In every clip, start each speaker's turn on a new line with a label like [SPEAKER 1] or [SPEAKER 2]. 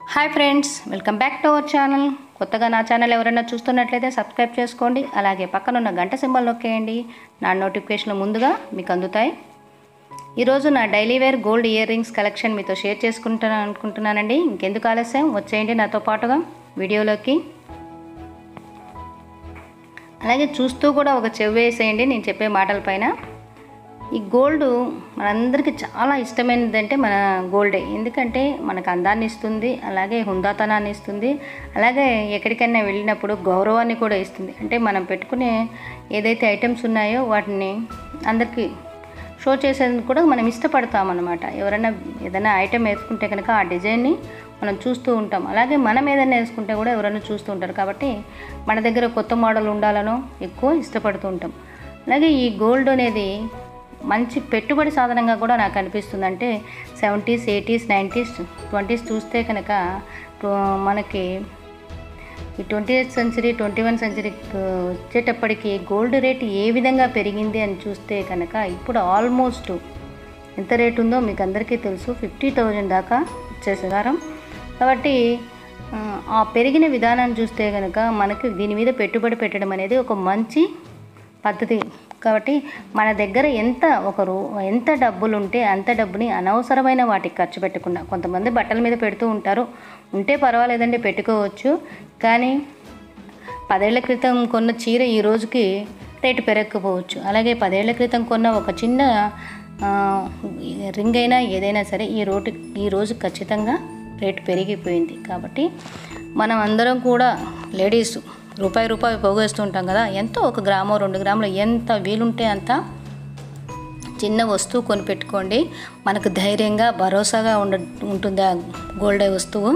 [SPEAKER 1] hi friends welcome back to our channel కొత్తగా నా channel ఎవరైనా చూస్తున్నట్లయితే సబ్స్క్రైబ్ చేసుకోండి అలాగే పక్కనున్న గంట సింబల్ నొక్కేయండి నా నోటిఫికేషన్లు ముందుగా మీకు అందుతాయి ఈరోజు నా daily wear gold ear rings collection మీతో షేర్ చేసుకుంటాను అనుకుంటున్నానండి ఇంకెందుకు ఆలస్యం వచ్చేయండి నాతో పాటుగా వీడియోలోకి అలాగే చూస్తూ కూడా ఒక చెవి వేసేయండి నేను చెప్పే మాటల పైన ఈ గోల్డ్ మనందరికీ చాలా ఇష్టమైనది అంటే మన గోల్డే ఎందుకంటే మనకు అందాన్ని ఇస్తుంది అలాగే హుందాతనాన్ని ఇస్తుంది అలాగే ఎక్కడికైనా వెళ్ళినప్పుడు గౌరవాన్ని కూడా ఇస్తుంది అంటే మనం పెట్టుకునే ఏదైతే ఐటమ్స్ ఉన్నాయో వాటిని అందరికీ షో చేసేందుకు కూడా మనం ఇష్టపడతాం అనమాట ఎవరైనా ఏదైనా ఐటెం వేసుకుంటే కనుక ఆ డిజైన్ని మనం చూస్తూ ఉంటాం అలాగే మనం ఏదైనా వేసుకుంటే కూడా ఎవరైనా చూస్తూ ఉంటారు కాబట్టి మన దగ్గర కొత్త మోడల్ ఉండాలనో ఎక్కువ ఇష్టపడుతూ ఉంటాం అలాగే ఈ గోల్డ్ అనేది మంచి పెట్టుబడి సాధనంగా కూడా నాకు అనిపిస్తుంది అంటే సెవెంటీస్ ఎయిటీస్ నైంటీస్ ట్వంటీస్ చూస్తే కనుక టు- మనకి ఈ twenty eighth century twenty one సెంచరీకి వచ్చేటప్పటికి గోల్డ్ రేట్ ఏ విధంగా పెరిగింది అని చూస్తే కనుక ఇప్పుడు ఆల్మోస్ట్ ఎంత రేట్ ఉందో మీకు అందరికీ తెలుసు ఫిఫ్టీ థౌజండ్ దాకా వచ్చేసారం కాబట్టి ఆ, ఆ పెరిగిన విధానాన్ని చూస్తే కనుక మనకి దీని మీద పెట్టుబడి పెట్టడం అనేది ఒక మంచి పద్ధతి కాబట్టి మన దగ్గర ఎంత ఒక రూ ఎంత డబ్బులు ఉంటే అంత డబ్బుని అనవసరమైన వాటికి ఖర్చు పెట్టకుండా కొంతమంది బట్టల మీద పెడుతూ ఉంటారు ఉంటే పర్వాలేదండి పెట్టుకోవచ్చు కానీ పదేళ్ల క్రితం కొన్న చీర ఈ రోజుకి రేటు పెరగకపోవచ్చు అలాగే పదేళ్ల క్రితం కొన్న ఒక చిన్న ఆ, రింగ్ అయినా ఏదైనా సరే ఈ రోటు ఈ రోజు ఖచ్చితంగా రేటు పెరిగిపోయింది కాబట్టి మనం అందరం కూడా లేడీస్ రూపాయి రూపాయి పోగేస్తూ ఉంటాం కదా ఎంతో ఒక గ్రామం రెండు గ్రాములు ఎంత వీలుంటే అంత చిన్న వస్తువు కొనిపెట్టుకోండి మనకు ధైర్యంగా భరోసాగా ఉండ ఉంటుంది ఆ గోల్డ్ వస్తువు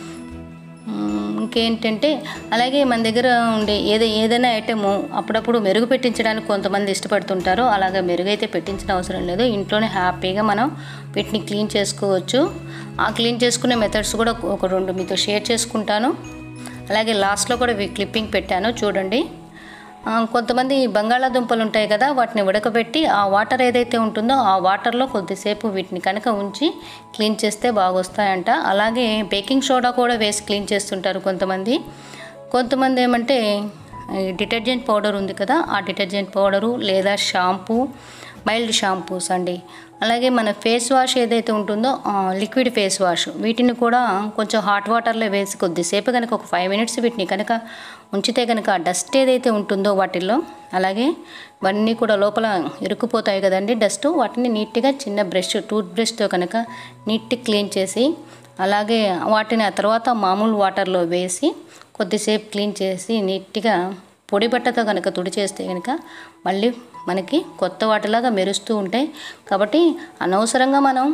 [SPEAKER 1] మ్మ్, ఇంకేంటంటే అలాగే మన దగ్గర ఉండే ఏదో ఏదైనా ఐటము అప్పుడప్పుడు మెరుగు పెట్టించడానికి కొంతమంది ఇష్టపడుతుంటారు అలాగే మెరుగైతే పెట్టించిన అవసరం లేదు ఇంట్లోనే హ్యాపీగా మనం వీటిని క్లీన్ చేసుకోవచ్చు ఆ క్లీన్ చేసుకునే మెథడ్స్ కూడా ఒక రెండు మీతో షేర్ చేసుకుంటాను అలాగే లాస్ట్లో కూడా ఇవి క్లిప్పింగ్ పెట్టాను చూడండి ఆ, కొంతమంది బంగాళాదుంపలు ఉంటాయి కదా వాటిని ఉడకబెట్టి ఆ వాటర్ ఏదైతే ఉంటుందో ఆ వాటర్లో కొద్దిసేపు వీటిని కనుక ఉంచి క్లీన్ చేస్తే బాగా వస్తాయంట అలాగే బేకింగ్ సోడా కూడా వేసి క్లీన్ చేస్తుంటారు కొంతమంది కొంతమంది ఏమంటే ఈ డిటర్జెంట్ పౌడర్ ఉంది కదా ఆ డిటర్జెంట్ పౌడరు లేదా షాంపూ మైల్డ్ షాంపూస్ అండి అలాగే మన ఫేస్ వాష్ ఏదైతే ఉంటుందో ఆ, లిక్విడ్ ఫేస్ వాష్ వీటిని కూడా కొంచెం హాట్ వాటర్లో వేసి కొద్దిసేపు కనుక ఒక ఫైవ్ మినిట్స్ వీటిని కనుక ఉంచితే కనుక డస్ట్ ఏదైతే ఉంటుందో వాటిల్లో అలాగే ఇవన్నీ కూడా లోపల ఇరుక్కుపోతాయి కదండి డస్ట్ వాటిని నీట్గా చిన్న బ్రష్ టూత్ బ్రష్తో కనుక నీట్గా క్లీన్ చేసి అలాగే వాటిని ఆ తర్వాత మామూలు వాటర్లో వేసి కొద్దిసేపు క్లీన్ చేసి నీట్గా పొడి బట్టతో కనుక తుడిచేస్తే కనుక మళ్ళీ మనకి కొత్త వాటిలాగా మెరుస్తూ ఉంటాయి కాబట్టి అనవసరంగా మనం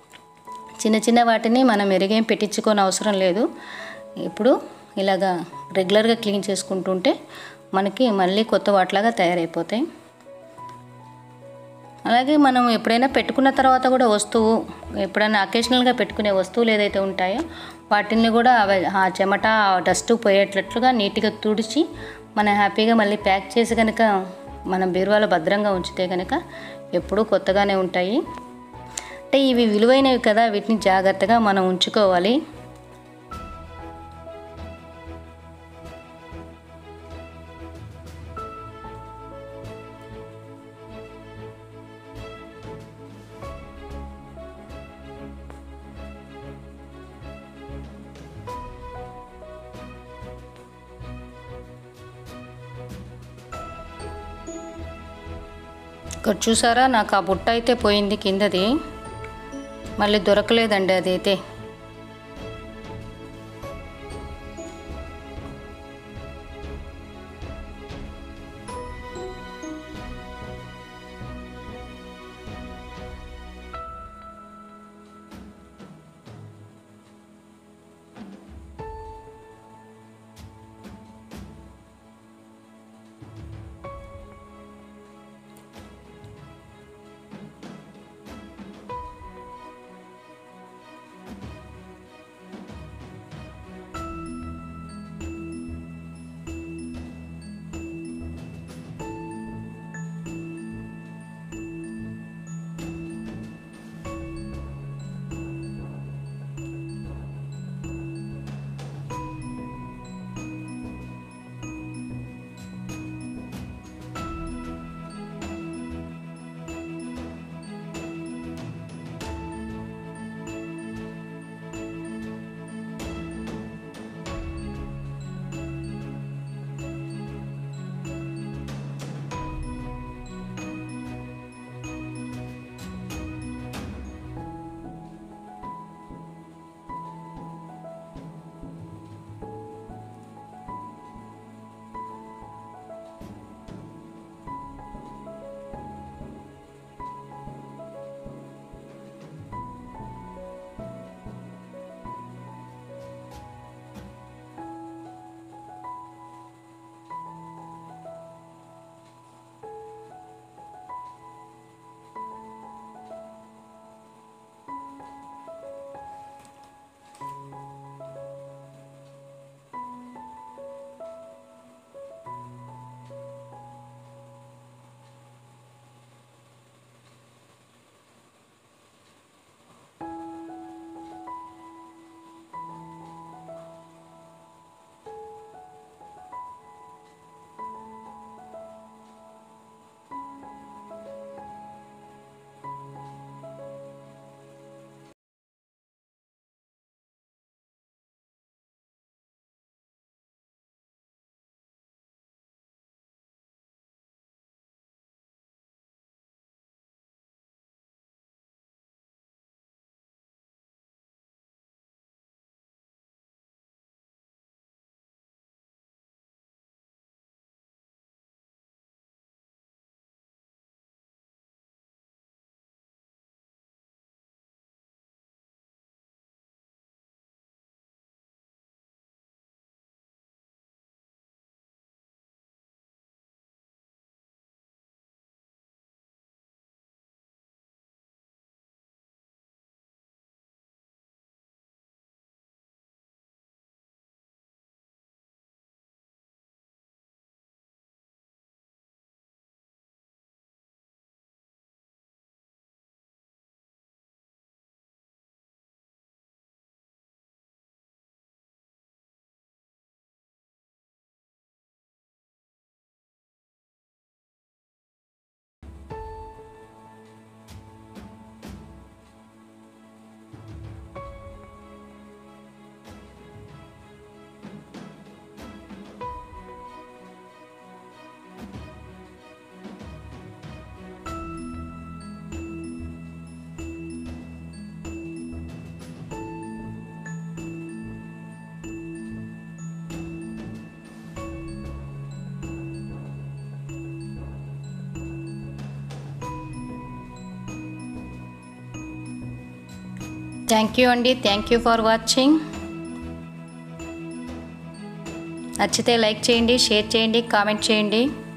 [SPEAKER 1] చిన్న చిన్న వాటిని మనం మెరుగేం పెట్టించుకోని అవసరం లేదు ఇప్పుడు ఇలాగా రెగ్యులర్గా క్లీన్ చేసుకుంటుంటే మనకి మళ్ళీ కొత్త వాటిలాగా తయారైపోతాయి అలాగే మనం ఎప్పుడైనా పెట్టుకున్న తర్వాత కూడా వస్తువు ఎప్పుడైనా అకేషనల్గా పెట్టుకునే వస్తువులు ఏదైతే ఉంటాయో వాటిని కూడా అవి- ఆ చెమట ఆ డస్ట్ పోయేటట్లుగా నీట్గా తుడిచి మనం హ్యాపీగా మళ్ళీ ప్యాక్ చేసి కనుక మనం బీరువాలో భద్రంగా ఉంచితే కనుక ఎప్పుడూ కొత్తగానే ఉంటాయి అంటే ఇవి విలువైనవి కదా వీటిని జాగ్రత్తగా మనం ఉంచుకోవాలి ఇక్కడ చూసారా నాకు ఆ బుట్ట అయితే పోయింది కిందది మళ్ళీ దొరకలేదండి అదైతే థ్యాంక్ యూ అండి థ్యాంక్ యూ ఫర్ వాచింగ్ నచ్చితే లైక్ చేయండి షేర్ చేయండి కామెంట్ చేయండి